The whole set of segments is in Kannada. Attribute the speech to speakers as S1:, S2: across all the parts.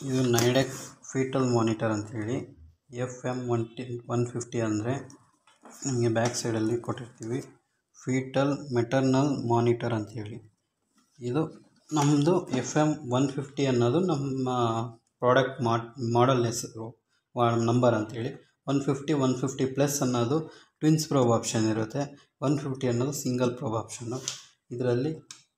S1: ಇದು ನೈಡೆಕ್ ಫೀಟಲ್ ಮಾನಿಟರ್ ಅಂಥೇಳಿ F M one T one fifty ಅಂದರೆ ನಿಮಗೆ ಬ್ಯಾಕ್ ಸೈಡಲ್ಲಿ ಕೊಟ್ಟಿರ್ತೀವಿ ಫೀಟಲ್ ಮೆಟರ್ನಲ್ ಮಾನಿಟರ್ ಅಂಥೇಳಿ ಇದು ನಮ್ಮದು ಎಫ್ ಎಮ್ ಒನ್ ಫಿಫ್ಟಿ ಅನ್ನೋದು ನಮ್ಮ ಪ್ರಾಡಕ್ಟ್ ಮಾಡಲ್ ಹೆಸರು ನಂಬರ್ ಅಂಥೇಳಿ one fifty one fifty plus ಅನ್ನೋದು ಟ್ವಿನ್ಸ್ ಪ್ರೋಬ್ ಆಪ್ಷನ್ ಇರುತ್ತೆ ಒನ್ ಫಿಫ್ಟಿ ಅನ್ನೋದು ಸಿಂಗಲ್ ಪ್ರೋಬ್ ಆಪ್ಷನ್ನು ಇದರಲ್ಲಿ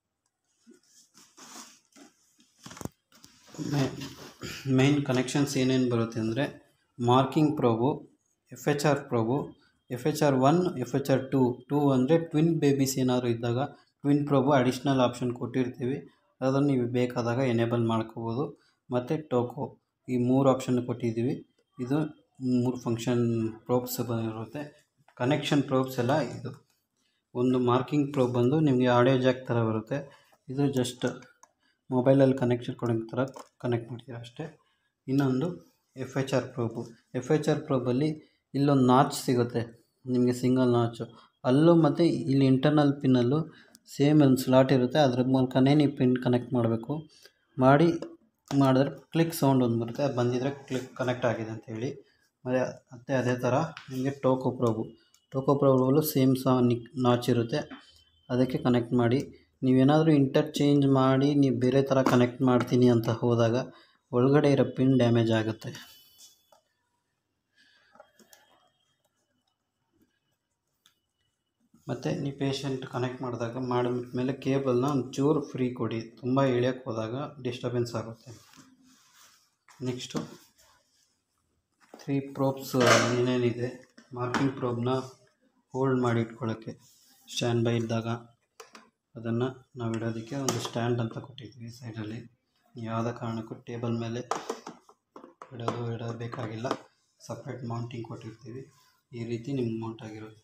S1: ಮೇನ್ ಕನೆಕ್ಷನ್ಸ್ ಏನೇನು ಬರುತ್ತೆ ಅಂದರೆ marking probe F H R probe F H R one F H R two two ಅಂದರೆ ಟ್ವಿನ್ ಬೇಬೀಸ್ ಏನಾದರೂ ಇದ್ದಾಗ ಟ್ವಿನ್ ಪ್ರೋಬು ಅಡಿಷ್ನಲ್ ಆಪ್ಷನ್ ಕೊಟ್ಟಿರ್ತೀವಿ ಅದನ್ನು ನೀವು ಬೇಕಾದಾಗ ಎನೇಬಲ್ ಮಾಡ್ಕೋಬೋದು ಮತ್ತು ಟೋಕೋ ಈ ಮೂರು ಆಪ್ಷನ್ ಕೊಟ್ಟಿದ್ದೀವಿ ಇದು ಮೂರು ಫಂಕ್ಷನ್ ಪ್ರೋಬ್ಸ್ ಬಂದಿರುತ್ತೆ ಕನೆಕ್ಷನ್ ಪ್ರೋಬ್ಸ್ ಎಲ್ಲ ಇದು ಒಂದು ಮಾರ್ಕಿಂಗ್ ಪ್ರೋಬ್ ಬಂದು ನಿಮಗೆ ಆಡಿಯೋ ಜಾಕ್ ಥರ ಬರುತ್ತೆ ಇದು ಜಸ್ಟ್ ಮೊಬೈಲಲ್ಲಿ ಕನೆಕ್ಷನ್ ಕೊಡೋ ಥರ ಕನೆಕ್ಟ್ ಮಾಡ್ತೀರ ಅಷ್ಟೇ ಇನ್ನೊಂದು F H R probe F H R ಪ್ರೋಬಲ್ಲಿ ಇಲ್ಲೊಂದು ನಾಚ್ ಸಿಗುತ್ತೆ ನಿಮಗೆ ಸಿಂಗಲ್ ನಾಚು ಅಲ್ಲೂ ಮತ್ತು ಇಲ್ಲಿ ಇಂಟರ್ನಲ್ ಪಿನ್ನಲ್ಲೂ ಸೇಮ್ ಒಂದು ಸ್ಲಾಟ್ ಇರುತ್ತೆ ಅದ್ರ ಮೂಲಕನೇ ನೀವು ಪಿನ್ ಕನೆಕ್ಟ್ ಮಾಡಬೇಕು ಮಾಡಿ ಮಾಡಿದ್ರೆ ಕ್ಲಿಕ್ ಸೌಂಡ್ ಒಂದು ಬರುತ್ತೆ ಅದು ಬಂದಿದ್ದರೆ ಕ್ಲಿಕ್ ಕನೆಕ್ಟ್ ಆಗಿದೆ ಅಂತೇಳಿ ಮತ್ತು ಮತ್ತು ಅದೇ ಥರ ನಿಮಗೆ ಟೋಕೋ ಪ್ರೋಬು ಟೋಕೋ ಪ್ರೋಬಲ್ಲೂ ಸೇಮ್ ಸಾ ನಿಕ್ ನಾಚ್ ಇರುತ್ತೆ ಅದಕ್ಕೆ ಕನೆಕ್ಟ್ ಮಾಡಿ ನೀವೇನಾದರೂ ಇಂಟರ್ಚೇಂಜ್ ಮಾಡಿ ನೀವು ಬೇರೆ ಥರ ಕನೆಕ್ಟ್ ಮಾಡ್ತೀನಿ ಅಂತ ಹೋದಾಗ ಒಳಗಡೆ ಇರೋ ಪಿನ್ ಡ್ಯಾಮೇಜ್ ಆಗುತ್ತೆ ಮತ್ತು ನೀವು ಪೇಷಂಟ್ ಕನೆಕ್ಟ್ ಮಾಡಿದಾಗ ಮಾಡಿದ್ಮೇಲೆ ಕೇಬಲ್ನ ಒಂಚೂರು ಫ್ರೀ ಕೊಡಿ ತುಂಬ ಎಳ್ಯಕ್ಕೆ ಹೋದಾಗ ಡಿಸ್ಟರ್ಬೆನ್ಸ್ ಆಗುತ್ತೆ ನೆಕ್ಸ್ಟು ತ್ರೀ ಪ್ರೋಬ್ಸ್ ಏನೇನಿದೆ ಮಾರ್ಕಿಂಗ್ ಪ್ರೋಬ್ನ ಹೋಲ್ಡ್ ಮಾಡಿ ಇಟ್ಕೊಳ್ಳೋಕ್ಕೆ ಸ್ಟ್ಯಾಂಡ್ ಬೈ ಇದ್ದಾಗ ಅದನ್ನು ನಾವು ಇಡೋದಕ್ಕೆ ಒಂದು ಸ್ಟ್ಯಾಂಡ್ ಅಂತ ಕೊಟ್ಟಿದ್ವಿ ಸೈಡಲ್ಲಿ ಯಾವುದೇ ಕಾರಣಕ್ಕೂ ಟೇಬಲ್ ಮೇಲೆ ಇಡೋದು ಇಡಬೇಕಾಗಿಲ್ಲ ಸಪ್ರೇಟ್ ಮೌಂಟಿಂಗ್ ಕೊಟ್ಟಿರ್ತೀವಿ ಈ ರೀತಿ ನಿಮ್ಗೆ ಮೌಂಟ್ ಆಗಿರುತ್ತೆ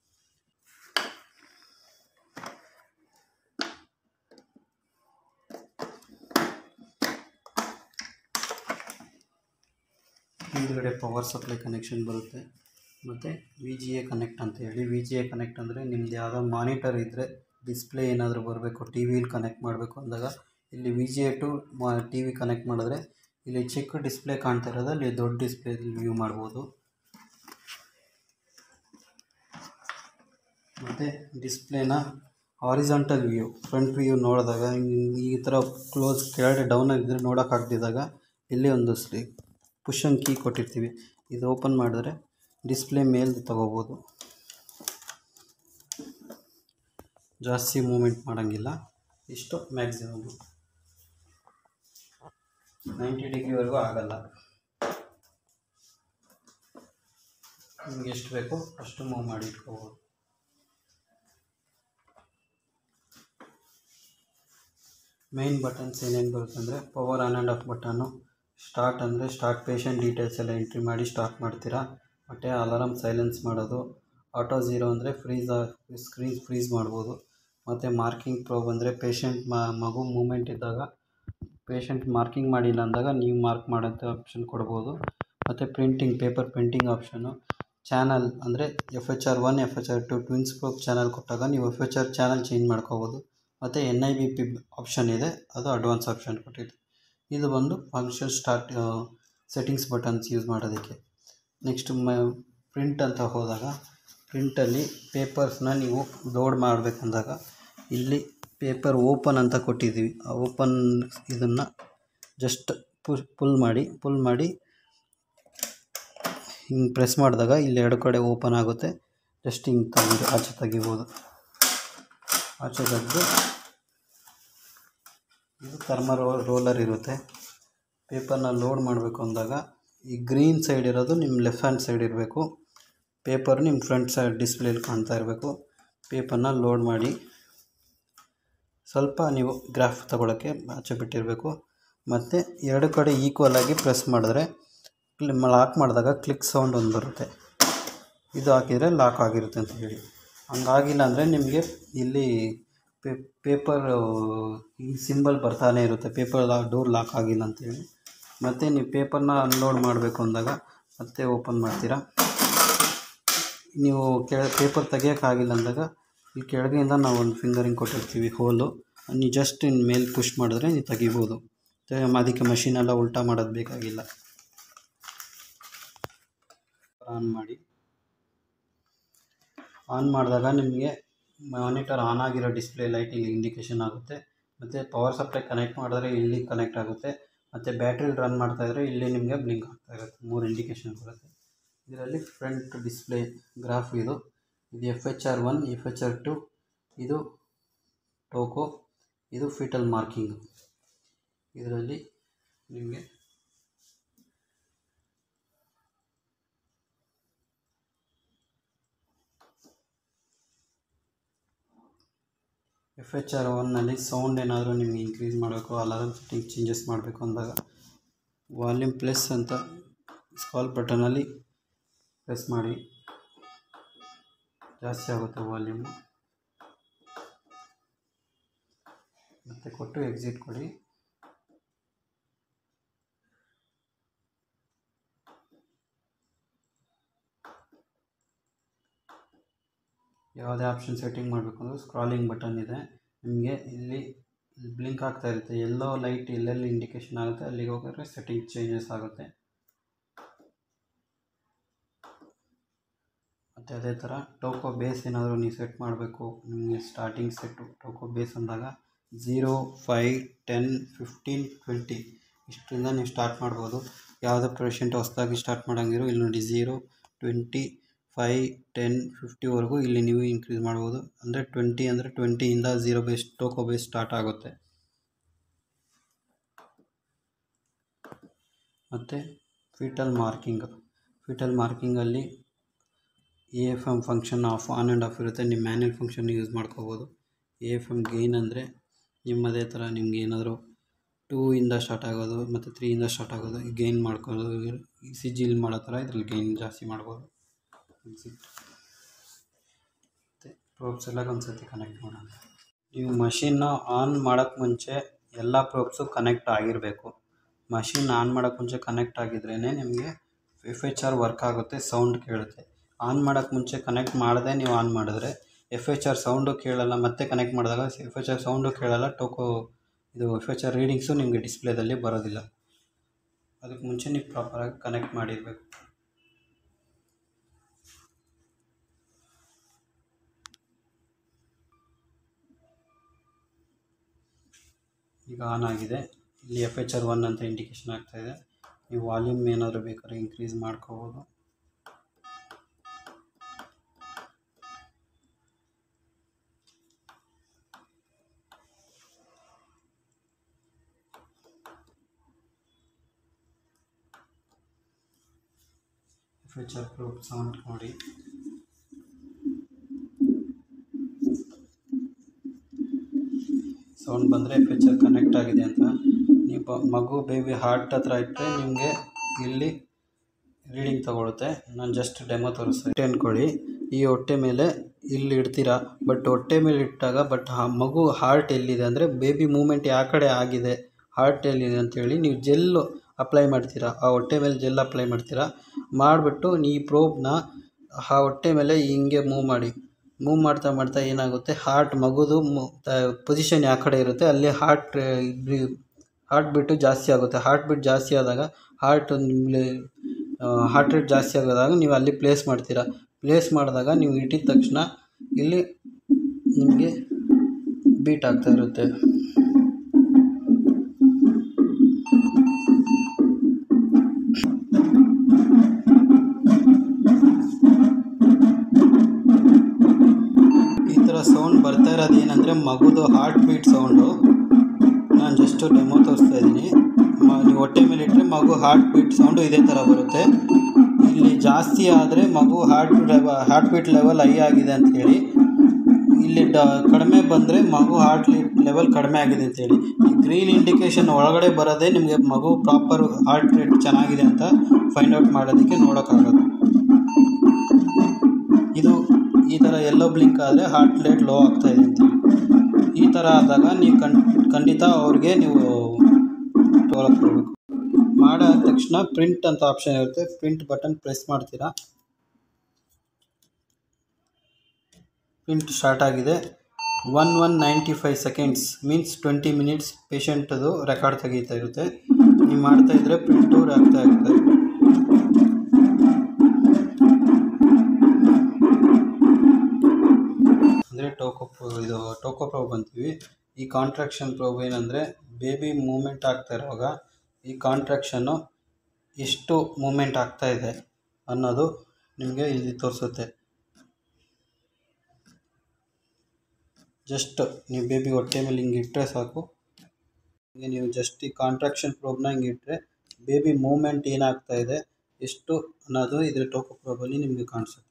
S1: ಹಿಂದ್ಗಡೆ ಪವರ್ ಸಪ್ಲೈ ಕನೆಕ್ಷನ್ ಬರುತ್ತೆ ಮತ್ತು ವಿ ಜಿ ಎ ಕನೆಕ್ಟ್ ಅಂತ ಹೇಳಿ ವಿ ಜಿ ಎ ಕನೆಕ್ಟ್ ಅಂದರೆ ನಿಮ್ದು ಯಾವುದೋ ಮಾನಿಟರ್ ಇದ್ದರೆ ಡಿಸ್ಪ್ಲೇ ಏನಾದರೂ ಬರಬೇಕು ಟಿ ವಿಲಿ ಕನೆಕ್ಟ್ ಮಾಡಬೇಕು ಅಂದಾಗ ಇಲ್ಲಿ ವಿ ಜಿ ಎ ಟು ಮಾ ಟಿ ವಿ ಕನೆಕ್ಟ್ ಮಾಡಿದ್ರೆ ಇಲ್ಲಿ ಚಿಕ್ಕ ಡಿಸ್ಪ್ಲೇ ಕಾಣ್ತಾ ಇರೋದು ಅಲ್ಲಿ ದೊಡ್ಡ ಡಿಸ್ಪ್ಲೇ ವ್ಯೂ ಮಾಡ್ಬೋದು ಮತ್ತು ಡಿಸ್ಪ್ಲೇನ ಹಾರಿಜಾಂಟಲ್ ವ್ಯೂ ಫ್ರಂಟ್ ವ್ಯೂ ನೋಡಿದಾಗ ಈ ಥರ ಕ್ಲೋಸ್ ಕೆಳಗಡೆ ಡೌನ್ ಆಗಿದ್ದರೆ ನೋಡೋಕ್ಕಾಗ್ದಿದ್ದಾಗ ಇಲ್ಲಿ ಒಂದು ಸ್ಲಿ ಪುಷನ್ ಕೀ ಕೊಟ್ಟಿರ್ತೀವಿ ಇದು ಓಪನ್ ಮಾಡಿದ್ರೆ ಡಿಸ್ಪ್ಲೇ ಮೇಲೆ ತಗೋಬೋದು ಜಾಸ್ತಿ ಮೂಮೆಂಟ್ ಮಾಡೋಂಗಿಲ್ಲ ಇಷ್ಟು ಮ್ಯಾಕ್ಸಿಮಮ್ ನೈಂಟಿ ಡಿಗ್ರಿವರೆಗೂ ಆಗಲ್ಲ ನಿಮ್ಗೆ ಎಷ್ಟು ಬೇಕೋ ಅಷ್ಟು ಮೂವ್ ಮಾಡಿ ಇಟ್ಕೋಬೋದು ಮೇನ್ ಬಟನ್ಸ್ ಏನೇನು ಬರುತ್ತೆ ಅಂದರೆ power on and off button start ಅಂದರೆ ಸ್ಟಾರ್ಟ್ ಪೇಷಂಟ್ ಡೀಟೇಲ್ಸ್ ಎಲ್ಲ ಎಂಟ್ರಿ ಮಾಡಿ ಸ್ಟಾರ್ಟ್ ಮಾಡ್ತೀರಾ ಮತ್ತು ಅಲಾರಮ್ ಸೈಲೆನ್ಸ್ ಮಾಡೋದು ಆಟೋ ಝೀರೋ ಅಂದರೆ ಫ್ರೀಸ್ ಸ್ಕ್ರೀನ್ ಫ್ರೀಸ್ ಮಾಡ್ಬೋದು ಮತ್ತು ಮಾರ್ಕಿಂಗ್ ಪ್ರೋಬ್ ಅಂದರೆ ಪೇಷಂಟ್ ಮಗು ಮೂಮೆಂಟ್ ಇದ್ದಾಗ ಪೇಷಂಟ್ ಮಾರ್ಕಿಂಗ್ ಮಾಡಿಲ್ಲ ಅಂದಾಗ ನೀವು ಮಾರ್ಕ್ ಮಾಡೋಂಥ ಆಪ್ಷನ್ ಕೊಡ್ಬೋದು ಮತ್ತು printing paper printing option channel ಅಂದರೆ F H R one F H R two twins probe channel ಕೊಟ್ಟಾಗ ನೀವು F H R channel change ಮಾಡ್ಕೋಬೋದು ಮತ್ತು N I B P option ಇದೆ ಅದು ಅಡ್ವಾನ್ಸ್ ಆಪ್ಷನ್ ಕೊಟ್ಟಿದೆ ಇದು ಬಂದು function start settings buttons use ಮಾಡೋದಕ್ಕೆ ನೆಕ್ಸ್ಟ್ ಮ ಪ್ರಿಂಟ್ ಅಂತ ಹೋದಾಗ ಪ್ರಿಂಟಲ್ಲಿ ಪೇಪರ್ಸ್ನ ನೀವು ಲೋಡ್ ಮಾಡಬೇಕಂದಾಗ ಇಲ್ಲಿ ಪೇಪರ್ ಓಪನ್ ಅಂತ ಕೊಟ್ಟಿದ್ದೀವಿ ಆ ಓಪನ್ ಇದನ್ನು ಜಸ್ಟ್ ಪುಲ್ ಪುಲ್ ಮಾಡಿ ಪುಲ್ ಮಾಡಿ ಹಿಂಗೆ ಪ್ರೆಸ್ ಮಾಡಿದಾಗ ಇಲ್ಲಿ ಎರಡು ಕಡೆ ಓಪನ್ ಆಗುತ್ತೆ ಜಸ್ಟ್ ಹಿಂಗೆ ತೆಗಿ ಆಚೆ ತೆಗಿಬೋದು ಆಚೆ ತೆಗೆದು ಇದು ಥರ್ಮ ರೋ ರೋಲರ್ ಇರುತ್ತೆ ಪೇಪರ್ನ ಲೋಡ್ ಮಾಡಬೇಕು ಅಂದಾಗ ಈ ಗ್ರೀನ್ ಸೈಡ್ ಇರೋದು ನಿಮ್ಮ ಲೆಫ್ಟ್ ಹ್ಯಾಂಡ್ ಸೈಡ್ ಇರಬೇಕು ಪೇಪರ್ ನಿಮ್ಮ ಫ್ರಂಟ್ ಸೈಡ್ ಡಿಸ್ಪ್ಲೇಲಿ ಕಾಣ್ತಾ ಇರಬೇಕು ಪೇಪರ್ನ ಲೋಡ್ ಮಾಡಿ ಸ್ವಲ್ಪ ನೀವು ಗ್ರಾಫ್ ತಗೊಳ್ಳೋಕ್ಕೆ ಆಚೆ ಬಿಟ್ಟಿರಬೇಕು ಮತ್ತು ಎರಡು ಕಡೆ ಈಕ್ವಲ್ ಆಗಿ ಪ್ರೆಸ್ ಮಾಡಿದ್ರೆ ಲಾಕ್ ಮಾಡಿದಾಗ ಕ್ಲಿಕ್ ಸೌಂಡ್ ಒಂದು ಬರುತ್ತೆ ಇದು ಹಾಕಿದರೆ ಲಾಕ್ ಆಗಿರುತ್ತೆ ಅಂತ ಹೇಳಿ ಹಂಗಾಗಿಲ್ಲ ಅಂದರೆ ನಿಮಗೆ ಇಲ್ಲಿ ಪೇಪರ್ ಈ ಸಿಂಬಲ್ ಬರ್ತಾನೆ ಇರುತ್ತೆ ಪೇಪರ್ ಲಾ ಡೋರ್ ಲಾಕ್ ಆಗಿಲ್ಲ ಅಂತೇಳಿ ಮತ್ತು ನೀವು ಪೇಪರ್ನ ಅನ್ಲೋಡ್ ಮಾಡಬೇಕು ಅಂದಾಗ ಮತ್ತೆ ಓಪನ್ ಮಾಡ್ತೀರಾ ನೀವು ಕೆಳ ಪೇಪರ್ ತೆಗಿಯೋಕ್ಕಾಗಿಲ್ಲ ಅಂದಾಗ ಈ ಕೆಳಗೆಯಿಂದ ನಾವು ಒಂದು ಫಿಂಗರಿಂಗ್ ಕೊಟ್ಟಿರ್ತೀವಿ ಹೋಲು ನೀವು ಜಸ್ಟ್ ಇನ್ನು ಮೇಲೆ ಪುಷ್ ಮಾಡಿದ್ರೆ ನೀವು ತೆಗಿಬೋದು ಮತ್ತು ಅದಕ್ಕೆ ಮಷಿನೆಲ್ಲ ಉಲ್ಟಾ ಮಾಡೋದು ಬೇಕಾಗಿಲ್ಲ ಆನ್ ಮಾಡಿ ಆನ್ ಮಾಡಿದಾಗ ನಿಮಗೆ ಮಾನಿಟರ್ ಆನ್ ಆಗಿರೋ ಡಿಸ್ಪ್ಲೇ ಲೈಟ್ ಇಲ್ಲಿ ಇಂಡಿಕೇಷನ್ ಆಗುತ್ತೆ ಮತ್ತು ಪವರ್ ಸಪ್ಲೈ ಕನೆಕ್ಟ್ ಮಾಡಿದ್ರೆ ಇಲ್ಲಿ ಕನೆಕ್ಟ್ ಆಗುತ್ತೆ ಮತ್ತು ಬ್ಯಾಟ್ರಿಲಿ ರನ್ ಮಾಡ್ತಾಯಿದ್ರೆ ಇಲ್ಲಿ ನಿಮಗೆ ಬ್ಲಿಂಕ್ ಆಗ್ತಾ ಇರುತ್ತೆ ಮೂರು ಇಂಡಿಕೇಷನ್ ಬರುತ್ತೆ ಇದರಲ್ಲಿ ಫ್ರಂಟ್ ಡಿಸ್ಪ್ಲೇ ಗ್ರಾಫ್ ಇದು ಇದು F H R one F H R two ಇದು ಟೋಕೋ ಇದು ಫೀಟಲ್ ಮಾರ್ಕಿಂಗ್ ಇದರಲ್ಲಿ ನಿಮಗೆ ಎಫ್ ಎಚ್ ಆರ್ ಒನ್ನಲ್ಲಿ ಸೌಂಡ್ ಏನಾದರೂ ನಿಮಗೆ ಇನ್ಕ್ರೀಸ್ ಮಾಡಬೇಕು ಅಲಾರಮ್ ಸೆಟ್ಟಿಂಗ್ ಚೇಂಜಸ್ ಮಾಡಬೇಕು ಅಂದಾಗ ವಾಲ್ಯೂಮ್ ಪ್ಲಸ್ ಅಂತ ಸ್ಕಾಲ್ ಬಟನಲ್ಲಿ ಪ್ರೆಸ್ ಮಾಡಿ ಜಾಸ್ತಿ ಆಗುತ್ತೆ ವಾಲ್ಯೂಮು ಮತ್ತು ಕೊಟ್ಟು ಎಕ್ಸಿಟ್ ಕೊಡಿ ಯಾವುದೇ ಆಪ್ಷನ್ ಸೆಟ್ಟಿಂಗ್ ಮಾಡಬೇಕು ಅಂದರೆ ಸ್ಕ್ರಾಲಿಂಗ್ ಬಟನ್ ಇದೆ ನಿಮಗೆ ಇಲ್ಲಿ ಬ್ಲಿಂಕ್ ಆಗ್ತಾ ಇರುತ್ತೆ ಎಲ್ಲೋ ಲೈಟ್ ಎಲ್ಲೆಲ್ಲಿ ಇಂಡಿಕೇಷನ್ ಆಗುತ್ತೆ ಅಲ್ಲಿಗೆ ಹೋಗಿದ್ರೆ ಸೆಟ್ಟಿಂಗ್ ಚೇಂಜಸ್ ಆಗುತ್ತೆ ಮತ್ತು ಅದೇ ಥರ ಟೋಕೋ ಬೇಸ್ ಏನಾದರೂ ನೀವು ಸೆಟ್ ಮಾಡಬೇಕು ನಿಮಗೆ ಸ್ಟಾರ್ಟಿಂಗ್ ಸೆಟ್ಟು ಟೋಕೋ ಬೇಸ್ ಅಂದಾಗ zero five ten fifteen twenty ಇಷ್ಟರಿಂದ ನೀವು ಸ್ಟಾರ್ಟ್ ಮಾಡ್ಬೋದು ಯಾವುದೇ ಪೇಷಂಟ್ ಹೊಸ್ದಾಗಿ ಸ್ಟಾರ್ಟ್ ಮಾಡೋಂಗಿರೋ ಇಲ್ಲಿ ನೋಡಿ ಝೀರೋ ಟ್ವೆಂಟಿ ಫೈ ಟೆನ್ ಫಿಫ್ಟಿವರೆಗೂ ಇಲ್ಲಿ ನೀವು ಇನ್ಕ್ರೀಸ್ ಮಾಡ್ಬೋದು ಅಂದರೆ ಟ್ವೆಂಟಿ ಅಂದರೆ ಟ್ವೆಂಟಿಯಿಂದ zero base toco base start ಆಗುತ್ತೆ ಮತ್ತು ಫೀಟಲ್ ಮಾರ್ಕಿಂಗ್ ಫೀಟಲ್ ಮಾರ್ಕಿಂಗಲ್ಲಿ A F M function off on and off ಇರುತ್ತೆ ನಿಮ್ಮ ಮ್ಯಾನ್ಯಲ್ ಫಂಕ್ಷನ್ ಯೂಸ್ ಮಾಡ್ಕೋಬೋದು ಎ ಎಫ್ ಎಮ್ ಗೇನ್ ಅಂದರೆ ನಿಮ್ಮದೇ ಥರ ನಿಮ್ಗೆ ಏನಾದರೂ ಟೂ ಇಂದ ಸ್ಟಾರ್ಟ್ ಆಗೋದು ಮತ್ತು ತ್ರೀಯಿಂದ ಸ್ಟಾರ್ಟ್ ಆಗೋದು ಗೇನ್ ಮಾಡ್ಕೊಳ್ಳೋದು ಸಿ ಜಿಲ್ ಮಾಡೋ ಥರ ಇದ್ರಲ್ಲಿ ಗೇನ್ ಜಾಸ್ತಿ ಮಾಡ್ಬೋದು ಎಕ್ಸಿಟ್ ಮತ್ತು ಪ್ರೋಬ್ಸ್ ಎಲ್ಲ ಒಂದ್ಸತಿ ಕನೆಕ್ಟ್ ಮಾಡೋಣ ನೀವು ಮಷಿನ್ನ ಆನ್ ಮಾಡೋಕ್ಕೆ ಮುಂಚೆ ಎಲ್ಲ ಪ್ರೋಬ್ಸು ಕನೆಕ್ಟ್ ಆಗಿರಬೇಕು ಮಷಿನ್ ಆನ್ ಮಾಡೋಕ್ಕೆ ಮುಂಚೆ ಕನೆಕ್ಟ್ ಆಗಿದ್ರೇ ನಿಮಗೆ ಎಫ್ ಎಚ್ ಆರ್ ವರ್ಕ್ ಆಗುತ್ತೆ ಸೌಂಡ್ ಕೇಳುತ್ತೆ ಆನ್ ಮಾಡೋಕ್ಕೆ ಮುಂಚೆ ಕನೆಕ್ಟ್ ಮಾಡದೆ ನೀವು ಆನ್ ಮಾಡಿದ್ರೆ ಎಫ್ ಎಚ್ ಆರ್ ಸೌಂಡು ಕೇಳಲ್ಲ ಮತ್ತೆ ಕನೆಕ್ಟ್ ಮಾಡಿದಾಗ ಎಫ್ ಎಚ್ ಆರ್ ಸೌಂಡು ಕೇಳಲ್ಲ ಟೋಕೋ ಇದು ಎಫ್ ಎಚ್ ಆರ್ ರೀಡಿಂಗ್ಸು ನಿಮಗೆ ಡಿಸ್ಪ್ಲೇದಲ್ಲಿ ಬರೋದಿಲ್ಲ ಅದಕ್ಕೆ ಮುಂಚೆ ನೀವು ಪ್ರಾಪರಾಗಿ ಕನೆಕ್ಟ್ ಮಾಡಿರಬೇಕು ಈಗ ಆನ್ ಆಗಿದೆ ಇಲ್ಲಿ ಎಫ್ ಎಚ್ ಆರ್ ಒನ್ ಅಂತ ಇಂಡಿಕೇಶನ್ ಆಗ್ತಾಯಿದೆ ನೀವು ವಾಲ್ಯೂಮ್ ಏನಾದರೂ ಬೇಕಾದ್ರೆ ಇನ್ಕ್ರೀಸ್ ಮಾಡ್ಕೋಬೋದು F H R probe sound ನೋಡಿ ಸೌಂಡ್ ಬಂದರೆ ಎಫ್ ಎಚ್ ಆರ್ ಕನೆಕ್ಟ್ ಆಗಿದೆ ಅಂತ ನೀವು ಬ- ಮಗು ಬೇಬಿ ಹಾರ್ಟ್ ಹತ್ರ ಇಟ್ಟರೆ ನಿಮಗೆ ಇಲ್ಲಿ ರೀಡಿಂಗ್ ತಗೊಳುತ್ತೆ ನಾನು ಜಸ್ಟ್ ಡೆಮೋ ತೋರಿಸ್ತೀನಿ ಅಂದ್ಕೊಳ್ಳಿ ಈ ಹೊಟ್ಟೆ ಮೇಲೆ ಇಲ್ಲಿ ಇಡ್ತೀರಾ ಬಟ್ ಹೊಟ್ಟೆ ಮೇಲೆ ಇಟ್ಟಾಗ ಬಟ್ ಆ ಮಗು ಹಾರ್ಟ್ ಎಲ್ಲಿದೆ ಅಂದರೆ ಬೇಬಿ ಮೂಮೆಂಟ್ ಯಾವ ಕಡೆ ಆಗಿದೆ ಹಾರ್ಟ್ ಎಲ್ಲಿದೆ ಅಂತೇಳಿ ನೀವು ಜೆಲ್ಲು ಅಪ್ಲೈ ಮಾಡ್ತೀರಾ ಆ ಹೊಟ್ಟೆ ಮೇಲೆ ಜೆಲ್ ಅಪ್ಲೈ ಮಾಡ್ತೀರಾ ಮಾಡಿಬಿಟ್ಟು ಈ ಪ್ರೋಬ್ನ ಆ ಹೊಟ್ಟೆ ಮೇಲೆ ಹಿಂಗೆ ಮೂವ್ ಮಾಡಿ ಮೂವ್ ಮಾಡ್ತಾ ಮಾಡ್ತಾ ಏನಾಗುತ್ತೆ ಹಾರ್ಟ್ ಮಗುದು ಪೊಸಿಷನ್ ಯಾವ ಕಡೆ ಇರುತ್ತೆ ಅಲ್ಲಿ ಹಾರ್ಟ್ ಹಾರ್ಟ್ ಬೀಟು ಜಾಸ್ತಿ ಆಗುತ್ತೆ ಹಾರ್ಟ್ ಬೀಟ್ ಜಾಸ್ತಿ ಆದಾಗ ಹಾರ್ಟ್ ಹಾರ್ಟ್ ರೇಟ್ ಜಾಸ್ತಿ ಆಗೋದಾಗ ನೀವು ಅಲ್ಲಿ ಪ್ಲೇಸ್ ಮಾಡ್ತೀರಾ ಪ್ಲೇಸ್ ಮಾಡಿದಾಗ ನೀವು ಇಟ್ಟಿದ ತಕ್ಷಣ ಇಲ್ಲಿ ನಿಮಗೆ ಬೀಟ್ ಆಗ್ತಾ ಇರುತ್ತೆ ಈ ಥರ ಸೌಂಡ್ ಬರ್ತಾ ಇರೋದು ಏನಂದರೆ ಮಗುದು ಹಾರ್ಟ್ ಬೀಟ್ ಸೌಂಡು ನಾನು ಜಸ್ಟ್ ಡೆಮೋ ತೋರಿಸ್ತಾ ಇದ್ದೀನಿ ನೀವು ಹೊಟ್ಟೆ ಮೇಲೆ ಇಟ್ಟರೆ ಮಗು ಹಾರ್ಟ್ ಬೀಟ್ ಸೌಂಡು ಇದೇ ಥರ ಬರುತ್ತೆ ಇಲ್ಲಿ ಜಾಸ್ತಿ ಆದರೆ ಮಗು heart level heart beat level high ಆಗಿದೆ ಅಂತೇಳಿ ಇಲ್ಲಿ ಡ ಕಡಿಮೆ ಬಂದರೆ ಮಗು ಹಾರ್ಟ್ ಲೆವೆಲ್ ಕಡಿಮೆ ಆಗಿದೆ ಅಂತೇಳಿ ಈ ಗ್ರೀನ್ ಇಂಡಿಕೇಶನ್ ಒಳಗಡೆ ಬರೋದೇ ನಿಮಗೆ ಮಗು ಪ್ರಾಪರ್ ಹಾರ್ಟ್ ರೇಟ್ ಚೆನ್ನಾಗಿದೆ ಅಂತ ಫೈಂಡ್ ಔಟ್ ಮಾಡೋದಕ್ಕೆ ನೋಡೋಕ್ಕಾಗೋದು ಇದು ಈ ಥರ ಎಲ್ಲೋ ಬ್ಲಿಂಕ್ ಆದರೆ ಹಾರ್ಟ್ ರೇಟ್ ಲೋ ಆಗ್ತಾ ಇದೆ ಅಂತೇಳಿ ಈ ಥರ ಆದಾಗ ನೀವು ಕಣ್ ಖಂಡಿತ ಅವ್ರಿಗೆ ನೀವು ತೊಗೊಳಕ್ಕೆ ಕೊಡಬೇಕು ಮಾಡಾದ ತಕ್ಷಣ ಪ್ರಿಂಟ್ ಅಂತ ಆಪ್ಷನ್ ಇರುತ್ತೆ ಪ್ರಿಂಟ್ ಬಟನ್ ಪ್ರೆಸ್ ಮಾಡ್ತೀರಾ ಪ್ರಿಂಟ್ ಸ್ಟಾರ್ಟ್ ಆಗಿದೆ one one ninety five seconds means twenty minutes ಪೇಷಂಟದು ರೆಕಾರ್ಡ್ ತೆಗೀತಾ ಇರುತ್ತೆ ನೀವು ಮಾಡ್ತಾ ಇದ್ದರೆ ಪ್ರಿಂಟೂರ್ ಆಗ್ತಾ ಇರುತ್ತೆ ಅಂದರೆ ಟೋಕೋ ಪ್ರೋ ಇದು ಟೋಕೋ ಪ್ರೋಬ್ ಅಂತೀವಿ ಈ ಕಾಂಟ್ರಾಕ್ಷನ್ ಪ್ರೋಬ್ ಏನಂದರೆ ಬೇಬಿ ಮೂಮೆಂಟ್ ಆಗ್ತಾ ಇರುವಾಗ ಈ ಕಾಂಟ್ರಾಕ್ಷನ್ನು ಎಷ್ಟು ಮೂಮೆಂಟ್ ಆಗ್ತಾ ಇದೆ ಅನ್ನೋದು ನಿಮಗೆ ಇಲ್ಲಿ ತೋರಿಸುತ್ತೆ ಜಸ್ಟ್ ನೀವು ಬೇಬಿ ಹೊಟ್ಟೆ ಮೇಲೆ ಹಿಂಗೆ ಇಟ್ಟರೆ ಸಾಕು ಹಿಂಗೆ ನೀವು ಜಸ್ಟ್ ಈ ಕಾಂಟ್ರಾಕ್ಷನ್ ಪ್ರೋಬ್ನ ಹಿಂಗೆ ಇಟ್ಟರೆ ಬೇಬಿ ಮೂಮೆಂಟ್ ಏನಾಗ್ತಾ ಇದೆ ಎಷ್ಟು ಅನ್ನೋದು ಇದ್ರ ಟೋಕೋ ಪ್ರೋಬಲ್ಲಿ ನಿಮಗೆ ಕಾಣಿಸುತ್ತೆ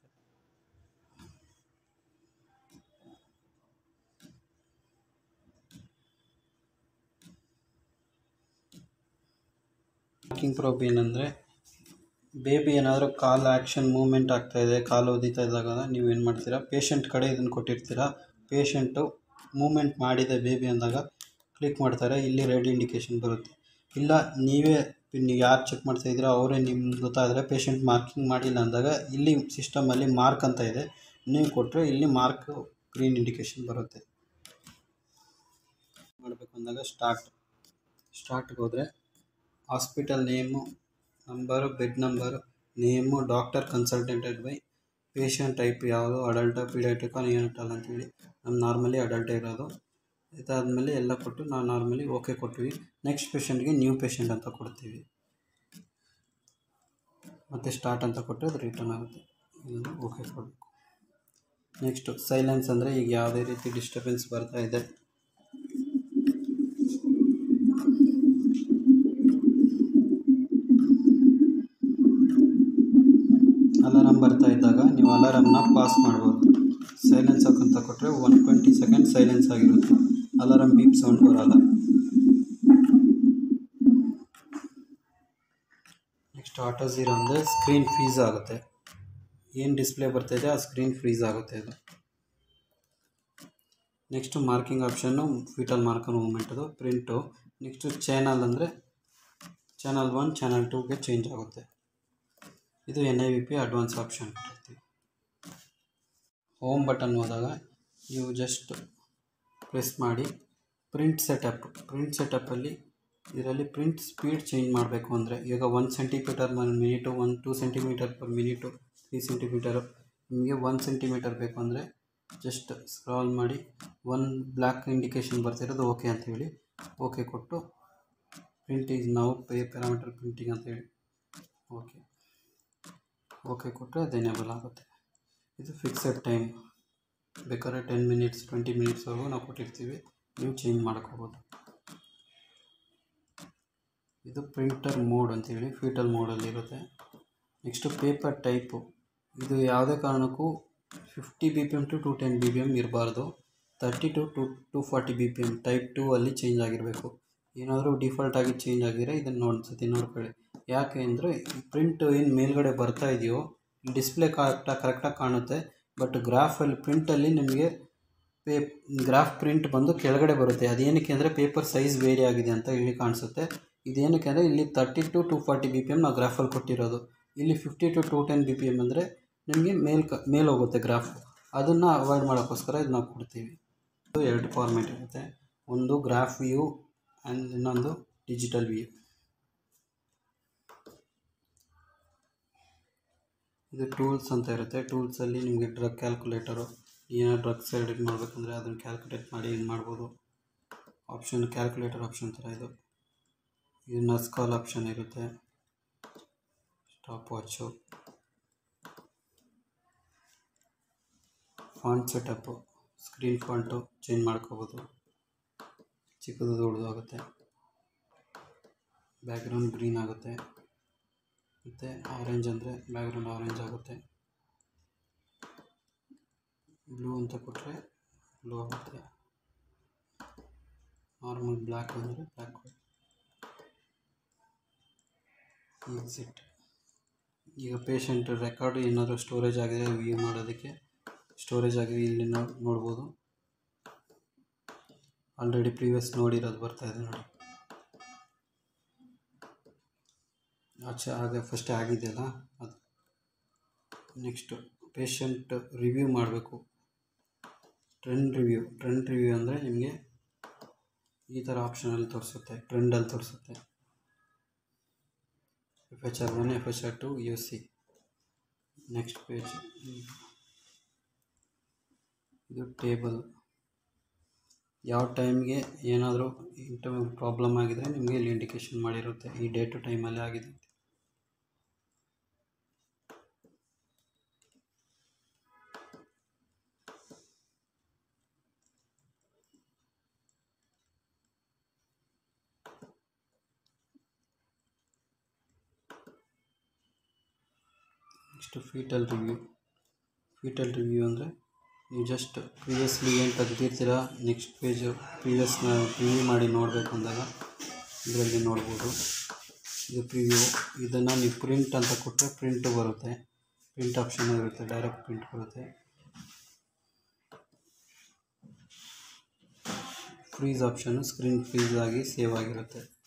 S1: ವಾಕಿಂಗ್ ಪ್ರೋಬ್ ಏನಂದರೆ ಬೇಬಿ ಏನಾದರೂ ಕಾಲು ಆ್ಯಕ್ಷನ್ ಮೂಮೆಂಟ್ ಆಗ್ತಾ ಇದೆ ಕಾಲು ಒದಿತಾ ಇದ್ದಾಗ ನೀವು ಏನು ಮಾಡ್ತೀರಾ ಪೇಷಂಟ್ ಕಡೆ ಇದನ್ನು ಕೊಟ್ಟಿರ್ತೀರಾ ಪೇಷಂಟು ಮೂಮೆಂಟ್ ಮಾಡಿದೆ ಬೇಬಿ ಅಂದಾಗ ಕ್ಲಿಕ್ ಮಾಡ್ತಾರೆ ಇಲ್ಲಿ ರೆಡ್ ಇಂಡಿಕೇಶನ್ ಬರುತ್ತೆ ಇಲ್ಲ ನೀವೇ ನೀವು ಯಾರು ಚೆಕ್ ಮಾಡ್ತಾ ಇದ್ದೀರಾ ಅವರೇ ನಿಮ್ಗೆ ಗೊತ್ತಾದರೆ ಪೇಷಂಟ್ ಮಾರ್ಕಿಂಗ್ ಮಾಡಿಲ್ಲ ಅಂದಾಗ ಇಲ್ಲಿ ಸಿಸ್ಟಮಲ್ಲಿ ಮಾರ್ಕ್ ಅಂತ ಇದೆ ನೀವು ಕೊಟ್ಟರೆ ಇಲ್ಲಿ ಮಾರ್ಕ್ ಗ್ರೀನ್ ಇಂಡಿಕೇಶನ್ ಬರುತ್ತೆ ಮಾಡಬೇಕು ಅಂದಾಗ ಸ್ಟಾರ್ಟ್ ಸ್ಟಾರ್ಟ್ಗೆ ಹೋದರೆ hospital name number bed number name doctor consulted by patient type ಯಾವುದು ಅಡಲ್ಟ ಪೀಡಿಯಾಟ್ರಿಕ ನಿಯೋನಟಲ್ ಅಂತೇಳಿ ನಮ್ಮ ನಾರ್ಮಲಿ ಅಡಲ್ಟೇ ಇರೋದು ಇದಾದಮೇಲೆ ಎಲ್ಲ ಕೊಟ್ಟು ನಾವು ನಾರ್ಮಲಿ ಓಕೆ ಕೊಟ್ವಿ ನೆಕ್ಸ್ಟ್ ಪೇಷಂಟ್ಗೆ ನ್ಯೂ ಪೇಷಂಟ್ ಅಂತ ಕೊಡ್ತೀವಿ ಮತ್ತು ಸ್ಟಾರ್ಟ್ ಅಂತ ಕೊಟ್ಟರೆ ಅದು ರಿಟರ್ನ್ ಆಗುತ್ತೆ ಇದನ್ನು ಓಕೆ ಕೊಡಬೇಕು ನೆಕ್ಸ್ಟು ಸೈಲೆನ್ಸ್ ಅಂದರೆ ಈಗ ಯಾವುದೇ ರೀತಿ ಡಿಸ್ಟರ್ಬೆನ್ಸ್ ಬರ್ತಾ ಇದೆ ಅಲಾರಾಮ್ ಬರ್ತಾ ಇದ್ದಾಗ ನೀವು ಅಲಾರಾಮ್ನ ಪಾಸ್ ಮಾಡ್ಬೋದು ಸೈಲೆನ್ಸ್ ಅಂತ ಕೊಟ್ಟರೆ ಒನ್ ಟ್ವೆಂಟಿ ಸೆಕೆಂಡ್ ಸೈಲೆನ್ಸ್ ಆಗಿರುತ್ತೆ ಅಲಾರಾಮ್ ಬೀಪ್ ಸೌಂಡ್ ಬರೋಲ್ಲ ನೆಕ್ಸ್ಟ್ ಆಟೋ ಝೀರೋ ಅಂದರೆ ಸ್ಕ್ರೀನ್ ಫ್ರೀಸ್ ಆಗುತ್ತೆ ಏನು ಡಿಸ್ಪ್ಲೇ ಬರ್ತಾಯಿದೆ ಆ ಸ್ಕ್ರೀನ್ ಫ್ರೀಸ್ ಆಗುತ್ತೆ ಇದು next marking option fetal marker ಮೂಮೆಂಟದು ಪ್ರಿಂಟು ನೆಕ್ಸ್ಟು ಚಾನಲ್ ಅಂದರೆ ಚಾನಲ್ ಒನ್ ಚಾನಲ್ ಟೂಗೆ ಚೇಂಜ್ ಆಗುತ್ತೆ ಇದು N I V P advance option ಕೊಟ್ಟಿರ್ತೀವಿ ಹೋಮ್ ಬಟನ್ ಹೋದಾಗ ನೀವು ಜಸ್ಟ್ ಪ್ರೆಸ್ ಮಾಡಿ ಪ್ರಿಂಟ್ ಸೆಟಪ್ ಪ್ರಿಂಟ್ ಸೆಟಪ್ಪಲ್ಲಿ ಇದರಲ್ಲಿ ಪ್ರಿಂಟ್ ಸ್ಪೀಡ್ ಚೇಂಜ್ ಮಾಡಬೇಕು ಅಂದರೆ ಈಗ one centimetre per minute one two centimetre per minute three centimetre ನಿಮಗೆ ಒನ್ ಸೆಂಟಿಮೀಟರ್ ಬೇಕು ಅಂದರೆ ಜಸ್ಟ್ ಸ್ಕ್ರಾಲ್ ಮಾಡಿ ಒನ್ ಬ್ಲ್ಯಾಕ್ ಇಂಡಿಕೇಶನ್ ಬರ್ತಿರೋದು ಓಕೆ ಅಂತೇಳಿ ಓಕೆ ಕೊಟ್ಟು ಪ್ರಿಂಟ್ ಈಸ್ ನಾವು ಪೇ ಪ್ಯಾರಾಮೀಟರ್ ಪ್ರಿಂಟಿಂಗ್ ಅಂತೇಳಿ ಓಕೆ ಓಕೆ ಕೊಟ್ಟರೆ ಅದು ಎನೇಬಲ್ ಆಗುತ್ತೆ ಇದು ಫಿಕ್ಸೆಡ್ ಟೈಮ್ ಬೇಕಾದ್ರೆ ಟೆನ್ ಮಿನಿಟ್ಸ್ ಟ್ವೆಂಟಿ ಮಿನಿಟ್ಸ್ವರೆಗೂ ನಾವು ಕೊಟ್ಟಿರ್ತೀವಿ ನೀವು ಚೇಂಜ್ ಮಾಡ್ಕೋಬೋದು ಇದು ಪ್ರಿಂಟರ್ ಮೋಡ್ ಅಂತೇಳಿ ಫೀಟಲ್ ಮೋಡಲ್ಲಿ ಇರುತ್ತೆ ನೆಕ್ಸ್ಟು ಪೇಪರ್ ಟೈಪು ಇದು ಯಾವುದೇ ಕಾರಣಕ್ಕೂ fifty B P M to two ten B P M ಇರಬಾರ್ದು thirty to to two forty B P M type two ಅಲ್ಲಿ ಚೇಂಜ್ ಆಗಿರಬೇಕು ಏನಾದರೂ ಡಿಫಾಲ್ಟ್ ಆಗಿ ಚೇಂಜ್ ಆಗಿರೋ ಇದನ್ನು ನೋಡ್ಸತಿ ನೋಡ್ಕೊಳ್ಳಿ ಯಾಕೆ ಅಂದರೆ ಪ್ರಿಂಟ್ ಏನು ಮೇಲ್ಗಡೆ ಬರ್ತಾ ಇದೆಯೋ ಡಿಸ್ಪ್ಲೇ ಕರೆಕ್ಟಾಗಿ ಕರೆಕ್ಟಾಗಿ ಕಾಣುತ್ತೆ ಬಟ್ ಗ್ರಾಫಲ್ಲಿ ಪ್ರಿಂಟಲ್ಲಿ ನಿಮಗೆ ಪೇ ಗ್ರಾಫ್ ಪ್ರಿಂಟ್ ಬಂದು ಕೆಳಗಡೆ ಬರುತ್ತೆ ಅದೇನಕ್ಕೆ ಅಂದರೆ ಪೇಪರ್ ಸೈಜ್ ವೇರಿ ಆಗಿದೆ ಅಂತ ಇಲ್ಲಿ ಕಾಣಿಸುತ್ತೆ ಇದೇನಕ್ಕೆ ಅಂದರೆ ಇಲ್ಲಿ thirty to two forty B P M ನಾವು ಗ್ರಾಫಲ್ಲಿ ಕೊಟ್ಟಿರೋದು ಇಲ್ಲಿ fifty to two ten B P M ಅಂದರೆ ನಿಮಗೆ ಮೇಲ್ ಕ ಮೇಲೆ ಹೋಗುತ್ತೆ ಗ್ರಾಫ್ ಅದನ್ನು ಅವಾಯ್ಡ್ ಮಾಡೋಕ್ಕೋಸ್ಕರ ಇದು ನಾವು ಕೊಡ್ತೀವಿ ಇದು ಎರಡು ಫಾರ್ಮೇಟ್ ಇರುತ್ತೆ ಒಂದು ಗ್ರಾಫ್ ವ್ಯೂ ಆ್ಯಂಡ್ ಇನ್ನೊಂದು ಡಿಜಿಟಲ್ ವ್ಯೂ ಇದು ಟೂಲ್ಸ್ ಅಂತ ಇರುತ್ತೆ ಟೂಲ್ಸಲ್ಲಿ ನಿಮಗೆ ಡ್ರಗ್ ಕ್ಯಾಲ್ಕುಲೇಟರು ಏನೋ ಡ್ರಗ್ಸ್ ಎಡಿಟ್ ಮಾಡಬೇಕಂದ್ರೆ ಅದನ್ನು ಕ್ಯಾಲ್ಕುಲೇಟ್ ಮಾಡಿ ಏನು ಮಾಡ್ಬೋದು ಆಪ್ಷನ್ ಕ್ಯಾಲ್ಕುಲೇಟರ್ ಆಪ್ಷನ್ ಥರ ಇದು ಇದು ನರ್ಸ್ ಕಾಲ್ ಆಪ್ಷನ್ ಇರುತ್ತೆ stop watch font setup screen font change ಮಾಡ್ಕೋಬೋದು ಚಿಕ್ಕದು ದೊಡ್ಡದು ಆಗುತ್ತೆ ಬ್ಯಾಕ್ಗ್ರೌಂಡ್ ಗ್ರೀನ್ ಆಗುತ್ತೆ ಮತ್ತು ಆರೆಂಜ್ ಅಂದರೆ ಬ್ಯಾಕ್ಗ್ರೌಂಡ್ ಆರೆಂಜ್ ಆಗುತ್ತೆ ಬ್ಲೂ ಅಂತ ಕೊಟ್ಟರೆ ಬ್ಲೂ ಆಗುತ್ತೆ ನಾರ್ಮಲ್ ಬ್ಲ್ಯಾಕ್ ಅಂದರೆ ಬ್ಲ್ಯಾಕ್ ಎಕ್ಸಿಟ್ ಈಗ ಪೇಷಂಟ್ ರೆಕಾರ್ಡ್ ಏನಾದರೂ ಸ್ಟೋರೇಜ್ ಆಗಿದೆ ವ್ಯೂ ಮಾಡೋದಕ್ಕೆ ಸ್ಟೋರೇಜ್ ಆಗಿ ಇಲ್ಲಿ ನೋ- ನೋಡ್ಬೋದು ಆಲ್ರೆಡಿ ಪ್ರೀವಿಯಸ್ ನೋಡಿರೋದು ಬರ್ತಾ ಇದೆ ನೋಡಿ ಆಚೆ ಆಗ ಫಸ್ಟ್ ಆಗಿದೆಯಲ್ಲ ಅದು ನೆಕ್ಸ್ಟು ಪೇಷಂಟ್ ರಿವ್ಯೂ ಮಾಡಬೇಕು ಟ್ರೆಂಡ್ ರಿವ್ಯೂ ಟ್ರೆಂಡ್ ರಿವ್ಯೂ ಅಂದರೆ ನಿಮಗೆ ಈ ಥರ ಆಪ್ಷನಲ್ಲಿ ತೋರಿಸುತ್ತೆ ಟ್ರೆಂಡಲ್ಲಿ ತೋರಿಸುತ್ತೆ F H R one F H R two U C next page ಇದು ಟೇಬಲ್ ಯಾವ ಟೈಮ್ಗೆ ಏನಾದರೂ ಇಂಟರ್ ಪ್ರಾಬ್ಲಮ್ ಆಗಿದರೆ ನಿಮಗೆ ಇಲ್ಲಿ ಇಂಡಿಕೇಶನ್ ಮಾಡಿರುತ್ತೆ ಈ ಡೇಟು ಟೈಮಲ್ಲಿ ಆಗಿದೆ ಅಂತ. Next fetal review fetal review ಅಂದರೆ ನೀವು ಜಸ್ಟ್ ಪ್ರೀವಿಯಸ್ಲಿ ಏನು ತೆಗ್ದಿರ್ತೀರ ನೆಕ್ಸ್ಟ್ ಪೇಜು ಪ್ರೀವಿಯಸ್ನ ಪ್ರಿವ್ಯೂ ಮಾಡಿ ನೋಡಬೇಕು ಅಂದಾಗ ಇದರಲ್ಲಿ ನೋಡ್ಬೋದು ಇದು ಪ್ರಿವ್ಯೂ ಇದನ್ನು ನೀವು ಪ್ರಿಂಟ್ ಅಂತ ಕೊಟ್ಟರೆ ಪ್ರಿಂಟು ಬರುತ್ತೆ ಪ್ರಿಂಟ್ ಆಪ್ಷನ್ ಇರುತ್ತೆ ಡೈರೆಕ್ಟ್ ಪ್ರಿಂಟ್ ಬರುತ್ತೆ ಫ್ರೀಸ್ ಆಪ್ಷನ್ನು ಸ್ಕ್ರೀನ್ ಫ್ರೀಸ್ ಆಗಿ ಸೇವ್ ಆಗಿರುತ್ತೆ